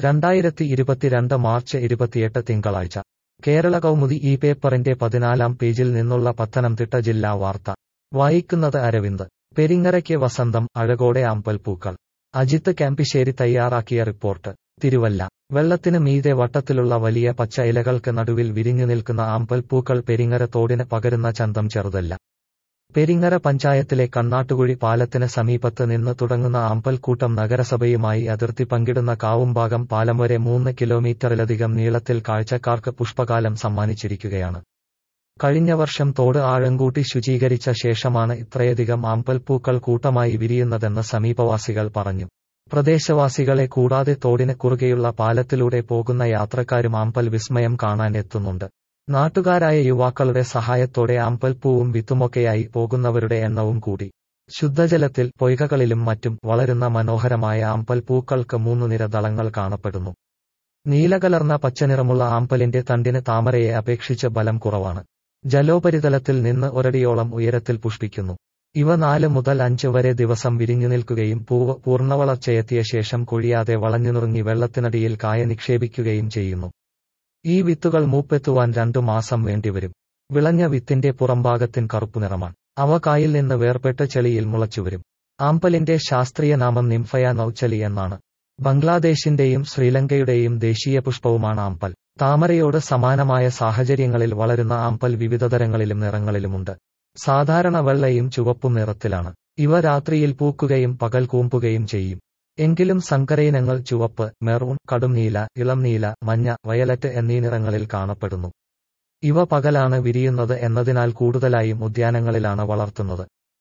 രണ്ടായിരത്തി ഇരുപത്തിരണ്ട് മാർച്ച് ഇരുപത്തിയെട്ട് തിങ്കളാഴ്ച കേരള കൗമുദി ഈ പേപ്പറിന്റെ പതിനാലാം പേജിൽ നിന്നുള്ള പത്തനംതിട്ട ജില്ലാ വാർത്ത വായിക്കുന്നത് അരവിന്ദ് പെരിങ്ങരയ്ക്ക് വസന്തം അഴകോടെ ആമ്പൽപ്പൂക്കൾ അജിത്ത് ക്യാമ്പിശ്ശേരി തയ്യാറാക്കിയ റിപ്പോർട്ട് തിരുവല്ല വെള്ളത്തിന് മീതെ വട്ടത്തിലുള്ള വലിയ പച്ച ഇലകൾക്ക് നടുവിൽ വിരിഞ്ഞു നിൽക്കുന്ന ആമ്പൽപ്പൂക്കൾ പെരിങ്ങര തോടിന് പകരുന്ന ചന്തം ചെറുതല്ല പെരിങ്ങര പഞ്ചായത്തിലെ കണ്ണാട്ടുകുഴി പാലത്തിന് സമീപത്ത് നിന്ന് തുടങ്ങുന്ന ആമ്പൽക്കൂട്ടം നഗരസഭയുമായി അതിർത്തി പങ്കിടുന്ന കാവുംഭാഗം പാലം വരെ മൂന്ന് കിലോമീറ്ററിലധികം നീളത്തിൽ കാഴ്ചക്കാർക്ക് പുഷ്പകാലം സമ്മാനിച്ചിരിക്കുകയാണ് കഴിഞ്ഞ വർഷം തോട് ആഴംകൂട്ടി ശുചീകരിച്ച ശേഷമാണ് ഇത്രയധികം ആമ്പൽപ്പൂക്കൾ കൂട്ടമായി വിരിയുന്നതെന്ന് സമീപവാസികൾ പറഞ്ഞു പ്രദേശവാസികളെ കൂടാതെ തോടിന് കുറുകെയുള്ള പാലത്തിലൂടെ പോകുന്ന യാത്രക്കാരും ആമ്പൽ വിസ്മയം കാണാൻ എത്തുന്നുണ്ട് നാട്ടുകാരായ യുവാക്കളുടെ സഹായത്തോടെ ആമ്പൽപ്പൂവും വിത്തുമൊക്കെയായി പോകുന്നവരുടെ എണ്ണവും കൂടി ശുദ്ധജലത്തിൽ പൊയ്കകളിലും മറ്റും വളരുന്ന മനോഹരമായ ആമ്പൽപ്പൂക്കൾക്ക് മൂന്നു നിര ദളങ്ങൾ കാണപ്പെടുന്നു നീലകലർന്ന പച്ചനിറമുള്ള ആമ്പലിന്റെ തണ്ടിന് താമരയെ അപേക്ഷിച്ച് ബലം കുറവാണ് ജലോപരിതലത്തിൽ നിന്ന് ഒരടിയോളം ഉയരത്തിൽ പുഷ്പിക്കുന്നു ഇവ നാല് മുതൽ അഞ്ച് വരെ ദിവസം വിരിഞ്ഞു നിൽക്കുകയും പൂവ് പൂർണ്ണവളർച്ചയെത്തിയ ശേഷം കൊഴിയാതെ വളഞ്ഞുനുറുങ്ങി വെള്ളത്തിനടിയിൽ കായ നിക്ഷേപിക്കുകയും ചെയ്യുന്നു ഈ വിത്തുകൾ മൂപ്പെത്തുവാൻ രണ്ടു മാസം വേണ്ടിവരും വിളഞ്ഞ വിത്തിന്റെ പുറംഭാഗത്തിൻ കറുപ്പുനിറമാണ് അവ കായിൽ നിന്ന് വേർപെട്ട് ചെളിയിൽ മുളച്ചുവരും ആമ്പലിന്റെ ശാസ്ത്രീയ നാമം നിംഫയ നൌച്ചലി എന്നാണ് ബംഗ്ലാദേശിന്റെയും ശ്രീലങ്കയുടെയും ദേശീയ പുഷ്പവുമാണ് ആമ്പൽ താമരയോട് സമാനമായ സാഹചര്യങ്ങളിൽ വളരുന്ന ആമ്പൽ വിവിധതരങ്ങളിലും നിറങ്ങളിലുമുണ്ട് സാധാരണ വെള്ളയും ചുവപ്പും നിറത്തിലാണ് ഇവ രാത്രിയിൽ പൂക്കുകയും പകൽ കൂമ്പുകയും ചെയ്യും എങ്കിലും സങ്കരയിനങ്ങൾ ചുവപ്പ് മെറൂൺ കടുംനീല ഇളംനീല മഞ്ഞ വയലറ്റ് എന്നീ നിറങ്ങളിൽ കാണപ്പെടുന്നു ഇവ പകലാണ് വിരിയുന്നത് എന്നതിനാൽ കൂടുതലായും ഉദ്യാനങ്ങളിലാണ് വളർത്തുന്നത്